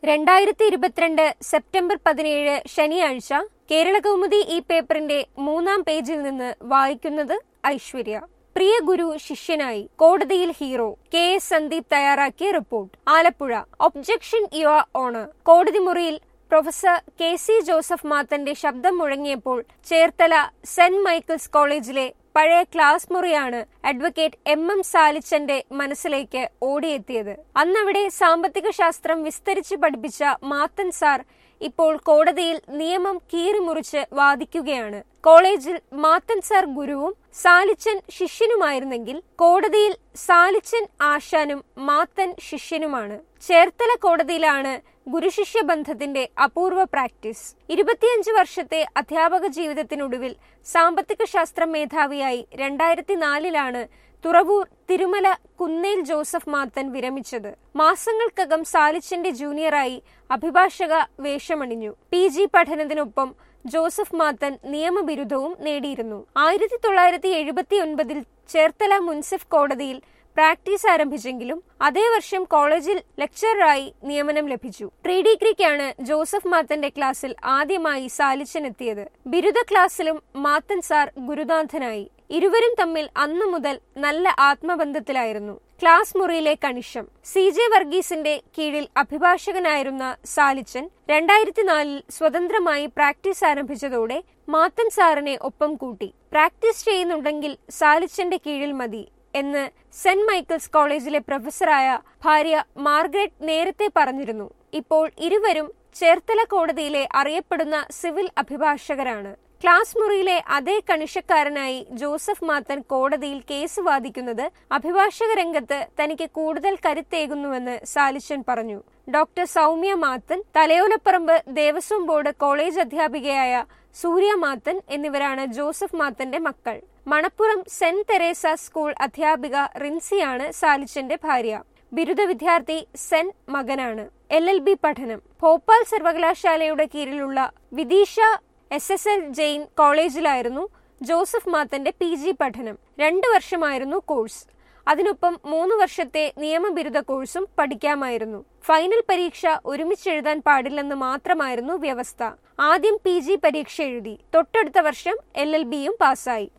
രണ്ടായിരത്തി ഇരുപത്തിരണ്ട് സെപ്റ്റംബർ പതിനേഴ് ശനിയാഴ്ച കേരള കൗമുദി ഈ പേപ്പറിന്റെ മൂന്നാം പേജിൽ നിന്ന് വായിക്കുന്നത് ഐശ്വര്യ പ്രിയ ഗുരു ശിഷ്യനായി കോടതിയിൽ ഹീറോ കെ എസ് സന്ദീപ് തയ്യാറാക്കിയ report Alappuzha objection your honour കോടതി മുറിയിൽ പ്രൊഫസർ കെ സി ജോസഫ് മാത്തന്റെ ശബ്ദം മുഴങ്ങിയപ്പോൾ ചേർത്തല സെന്റ് മൈക്കിൾസ് കോളേജിലെ പഴയ ക്ലാസ് മുറിയാണ് അഡ്വക്കേറ്റ് എം എം സാലിച്ചന്റെ മനസ്സിലേക്ക് ഓടിയെത്തിയത് അന്നവിടെ സാമ്പത്തിക ശാസ്ത്രം വിസ്തരിച്ച് പഠിപ്പിച്ച മാത്തൻ സാർ ഇപ്പോൾ കോടതിയിൽ നിയമം കീറിമുറിച്ച് വാദിക്കുകയാണ് കോളേജിൽ മാത്തൻ സാർ ഗുരുവും സാലിച്ചൻ ശിഷ്യനുമായിരുന്നെങ്കിൽ കോടതിയിൽ സാലിച്ചൻ ആശാനും മാത്തൻ ശിഷ്യനുമാണ് ചേർത്തല കോടതിയിലാണ് ഗുരുശിഷ്യ ബന്ധത്തിന്റെ അപൂർവ പ്രാക്ടീസ് ഇരുപത്തിയഞ്ച് വർഷത്തെ അധ്യാപക ജീവിതത്തിനൊടുവിൽ സാമ്പത്തിക ശാസ്ത്ര മേധാവിയായി രണ്ടായിരത്തി നാലിലാണ് തുറവൂർ തിരുമല കുന്നേൽ ജോസഫ് മാത്തൻ വിരമിച്ചത് മാസങ്ങൾക്കകം സാലിച്ചന്റെ ജൂനിയറായി അഭിഭാഷക വേഷമണിഞ്ഞു പി ജി പഠനത്തിനൊപ്പം ജോസഫ് മാത്തൻ നിയമബിരുദവും നേടിയിരുന്നു ആയിരത്തി തൊള്ളായിരത്തി എഴുപത്തി ഒൻപതിൽ ചേർത്തല മുൻസിഫ് കോടതിയിൽ പ്രാക്ടീസ് ആരംഭിച്ചെങ്കിലും അതേ വർഷം കോളേജിൽ ലെക്ചററായി നിയമനം ലഭിച്ചു പ്രീ ഡിഗ്രിക്കാണ് ജോസഫ് മാത്തന്റെ ക്ലാസ്സിൽ ആദ്യമായി സാലിച്ചനെത്തിയത് ബിരുദ ക്ലാസ്സിലും മാത്തൻ സാർ ഗുരുനാഥനായി ഇരുവരും തമ്മിൽ അന്നു മുതൽ നല്ല ആത്മബന്ധത്തിലായിരുന്നു ക്ലാസ് മുറിയിലെ കണിഷം സി ജെ വർഗീസിന്റെ കീഴിൽ അഭിഭാഷകനായിരുന്ന സാലിച്ചൻ രണ്ടായിരത്തി നാലിൽ സ്വതന്ത്രമായി പ്രാക്ടീസ് ആരംഭിച്ചതോടെ മാത്തൻ സാറിനെ ഒപ്പം കൂട്ടി പ്രാക്ടീസ് ചെയ്യുന്നുണ്ടെങ്കിൽ സാലിച്ചന്റെ കീഴിൽ മതി എന്ന് സെന്റ് മൈക്കിൾസ് കോളേജിലെ പ്രൊഫസറായ ഭാര്യ മാർഗ്രറ്റ് നേരത്തെ പറഞ്ഞിരുന്നു ഇപ്പോൾ ഇരുവരും ചേർത്തല കോടതിയിലെ അറിയപ്പെടുന്ന സിവിൽ അഭിഭാഷകരാണ് ക്ലാസ് മുറിയിലെ അതേ കണിഷക്കാരനായി ജോസഫ് മാത്തൻ കോടതിയിൽ കേസ് വാദിക്കുന്നത് അഭിഭാഷക രംഗത്ത് തനിക്ക് കൂടുതൽ കരുത്തേകുന്നുവെന്ന് സാലിച്ചൻ പറഞ്ഞു doctor Soumya Mathan Thalayolaparambu Devaswom board college അധ്യാപികയായ സൂര്യ മാത്തൻ എന്നിവരാണ് ജോസഫ് മാത്തന്റെ മക്കൾ മണപ്പുറം സെന്റ് തെരേസ സ്കൂൾ അധ്യാപിക റിൻസിയാണ് സാലിച്ചന്റെ ഭാര്യ ബിരുദ വിദ്യാർത്ഥി സെൻ മകനാണ് എൽ എൽ ബി പഠനം ഭോപ്പാൽ സർവകലാശാലയുടെ കീഴിലുള്ള Vidisha S S L Jain കോളേജിലായിരുന്നു ജോസഫ് മാത്തന്റെ പി ജി പഠനം രണ്ടു വർഷമായിരുന്നു കോഴ്സ് അതിനൊപ്പം മൂന്ന് വർഷത്തെ നിയമബിരുദ കോഴ്സും പഠിക്കാമായിരുന്നു ഫൈനൽ പരീക്ഷ ഒരുമിച്ചെഴുതാൻ പാടില്ലെന്ന് മാത്രമായിരുന്നു വ്യവസ്ഥ ആദ്യം പി ജി പരീക്ഷ എഴുതി തൊട്ടടുത്ത വർഷം എൽ എൽ ബിയും പാസ്സായി